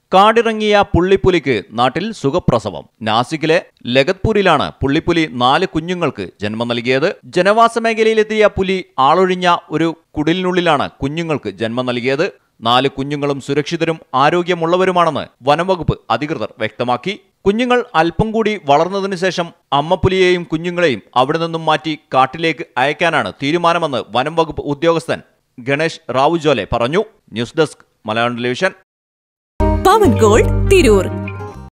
കാടിറങ്ങിയ പുള്ളിപ്പുലിക്ക് നാട്ടിൽ സുഖപ്രസവം നാസിക്കിലെ ലഗത്പൂരിലാണ് പുള്ളിപ്പുലി നാല് കുഞ്ഞുങ്ങൾക്ക് ജന്മം നൽകിയത് ജനവാസ മേഖലയിലെത്തിയ പുലി ആളൊഴിഞ്ഞ ഒരു കുടിലിനുള്ളിലാണ് കുഞ്ഞുങ്ങൾക്ക് ജന്മം നൽകിയത് നാല് കുഞ്ഞുങ്ങളും സുരക്ഷിതരും ആരോഗ്യമുള്ളവരുമാണെന്ന് വനംവകുപ്പ് അധികൃതർ വ്യക്തമാക്കി കുഞ്ഞുങ്ങൾ അല്പം കൂടി വളർന്നതിനു ശേഷം അമ്മപ്പുലിയെയും കുഞ്ഞുങ്ങളെയും അവിടെ നിന്നും മാറ്റി കാട്ടിലേക്ക് അയക്കാനാണ് തീരുമാനമെന്ന് വനം വകുപ്പ് ഉദ്യോഗസ്ഥൻ ഗണേഷ് റാവുജോലെ പറഞ്ഞു news desk Malayalam television Pavan gold Tirur